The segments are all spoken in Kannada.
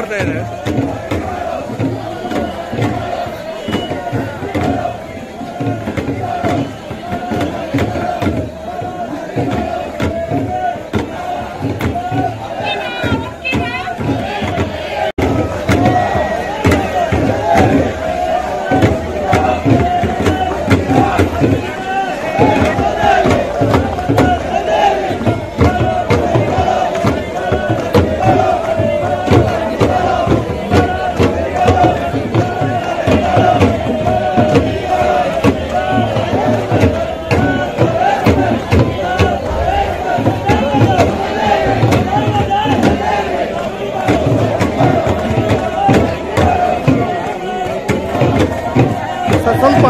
ಬರ್ತಾ ಇದೆ ಸರ್ ಸ್ವಲ್ಪ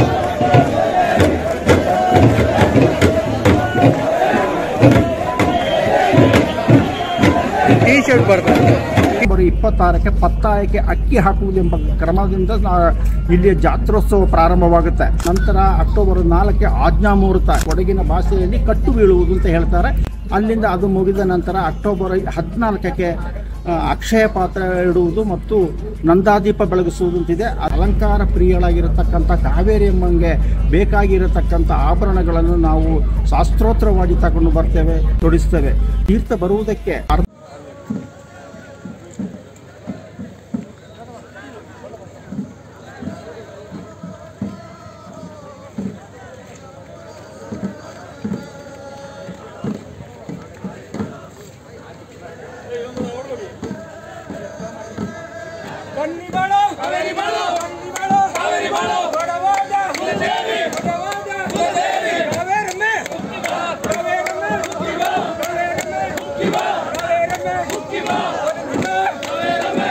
ಟೀ ಶರ್ಟ್ ಬರ್ತಾ ಇದೆ ಬರೀ ಇಪ್ಪತ್ತಾರಕ್ಕೆ ಪತ್ತಾಯಕ್ಕೆ ಅಕ್ಕಿ ಹಾಕುವುದೆಂಬ ಕ್ರಮದಿಂದ ನಾ- ಇಲ್ಲಿಯ ಜಾತ್ರೋತ್ಸವ ಪ್ರಾರಂಭವಾಗುತ್ತೆ ನಂತರ ಅಕ್ಟೋಬರ್ ನಾಲ್ಕಕ್ಕೆ ಆಜ್ಞಾ ಮುಹೂರ್ತ ಕೊಡಗಿನ ಭಾಷೆಯಲ್ಲಿ ಕಟ್ಟು ಬೀಳುವುದು ಅಂತ ಹೇಳ್ತಾರೆ ಅಲ್ಲಿಂದ ಅದು ಮುಗಿದ ನಂತರ ಅಕ್ಟೋಬರ್ ಹದಿನಾಲ್ಕಕ್ಕೆ ಆ, ಅಕ್ಷಯ ಪಾತ್ರ ಇಡುವುದು ಮತ್ತು ನಂದಾದೀಪ ಬೆಳಗಿಸುವುದು ಅಂತಿದೆ ಅಲಂಕಾರ ಪ್ರಿಯಳಾಗಿರತಕ್ಕಂಥ ಕಾವೇರಿ ಅಮ್ಮಂಗೆ ಬೇಕಾಗಿರತಕ್ಕಂಥ ಆಭರಣಗಳನ್ನು ನಾವು ಶಾಸ್ತ್ರೋತ್ತರವಾಗಿ ತಗೊಂಡು ಬರ್ತೇವೆ ತೊಡಿಸ್ತೇವೆ ತೀರ್ಥ ಬರುವುದಕ್ಕೆ ಅರ್ಧ ಬನ್ನಿ ಬಾಳೋ ಕಾವೇರಿ ಬಾಳೋ ಬನ್ನಿ ಬಾಳೋ ಕಾವೇರಿ ಬಾಳೋ ಬಡವಾದ ಕುಲದೇವಿ ಬಡವಾದ ಕುಲದೇವಿ ಕಾವೇರಮ್ಮೆ ಕಾವೇರಮ್ಮೆ ಕಾವೇರಮ್ಮೆ ಕಾವೇರಮ್ಮೆ ಕಾವೇರಮ್ಮೆ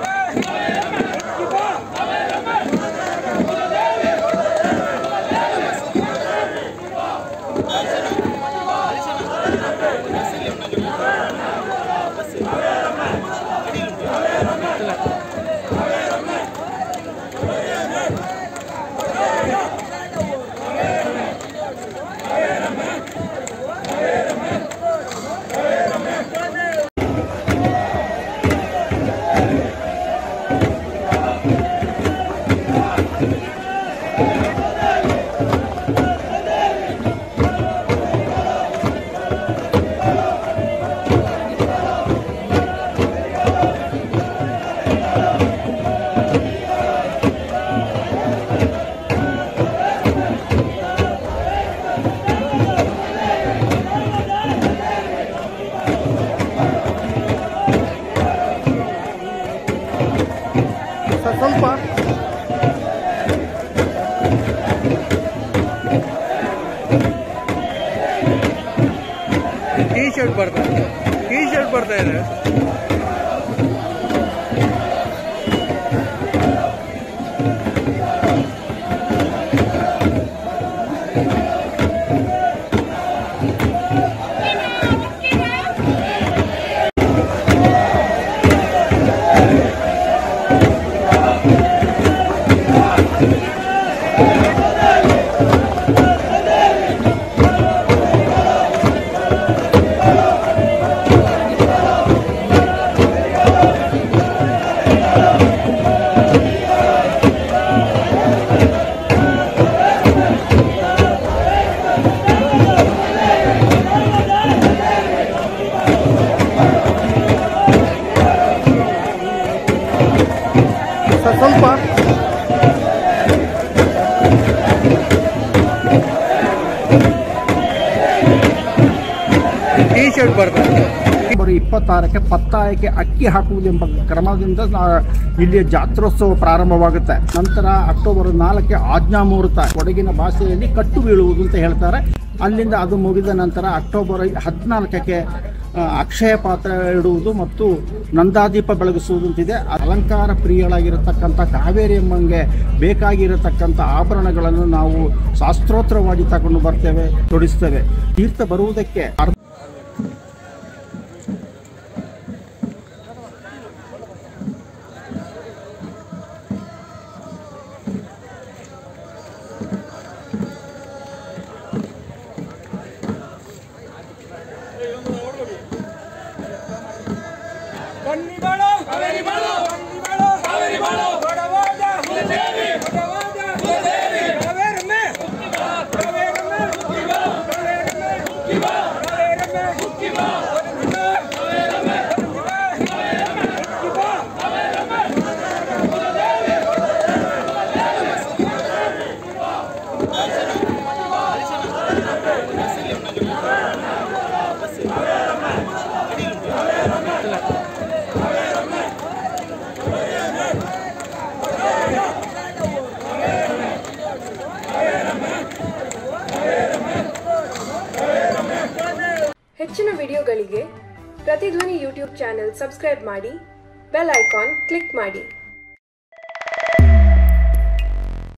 ಸರ್ ಸ್ವಲ್ಪ ಟೀ ಶರ್ಟ್ ಬರ್ತಾ ಇದೆ ಟೀ ಶರ್ಟ್ ಬರ್ತಾ ಇದೆ ಸರ್ ಸ್ವಲ್ಪ ಟೀ ಶರ್ಟ್ ಬರ್ತಾ ಇದೆ ಬರೀ ಇಪ್ಪತ್ತಾರಕ್ಕೆ ಪತ್ತಾಯಕ್ಕೆ ಅಕ್ಕಿ ಹಾಕುವುದೆಂಬ ಕ್ರಮದಿಂದ ನಾ- ಇಲ್ಲಿಯ ಜಾತ್ರೋತ್ಸವ ಪ್ರಾರಂಭವಾಗುತ್ತೆ ನಂತರ ಅಕ್ಟೋಬರ್ ನಾಲ್ಕಕ್ಕೆ ಆಜ್ಞಾ ಮುಹೂರ್ತ ಕೊಡಗಿನ ಭಾಷೆಯಲ್ಲಿ ಕಟ್ಟು ಬೀಳುವುದು ಅಂತ ಹೇಳ್ತಾರೆ ಅಲ್ಲಿಂದ ಅದು ಮುಗಿದ ನಂತರ ಅಕ್ಟೋಬರ್ ಹದಿನಾಲ್ಕಕ್ಕೆ ಆ, ಅಕ್ಷಯ ಪಾತ್ರ ಇಡುವುದು ಮತ್ತು ನಂದಾದೀಪ ಬೆಳಗಿಸುವುದು ಅಂತಿದೆ ಅಲಂಕಾರ ಪ್ರಿಯಳಾಗಿರತಕ್ಕಂಥ ಕಾವೇರಿ ಅಮ್ಮಂಗೆ ಬೇಕಾಗಿರತಕ್ಕಂಥ ಆಭರಣಗಳನ್ನು ನಾವು ಶಾಸ್ತ್ರೋತ್ತರವಾಗಿ ತಗೊಂಡು ಬರ್ತೇವೆ ತೊಡಿಸ್ತೇವೆ ತೀರ್ಥ ಬರುವುದಕ್ಕೆ ಅರ್ಧ ಬನ್ನಿ ಬಾಳೋ ಕಾವೇರಿ ಬಾಳೋ ಹೆಚ್ಚಿನ ವಿಡಿಯೋಗಳಿಗೆ ಪ್ರತಿಧ್ವನಿ ಯೂಟ್ಯೂಬ್ ಚಾನೆಲ್ ಸಬ್ಸ್ಕ್ರೈಬ್ ಮಾಡಿ ಬೆಲ್ ಐಕಾನ್ ಕ್ಲಿಕ್ ಮಾಡಿ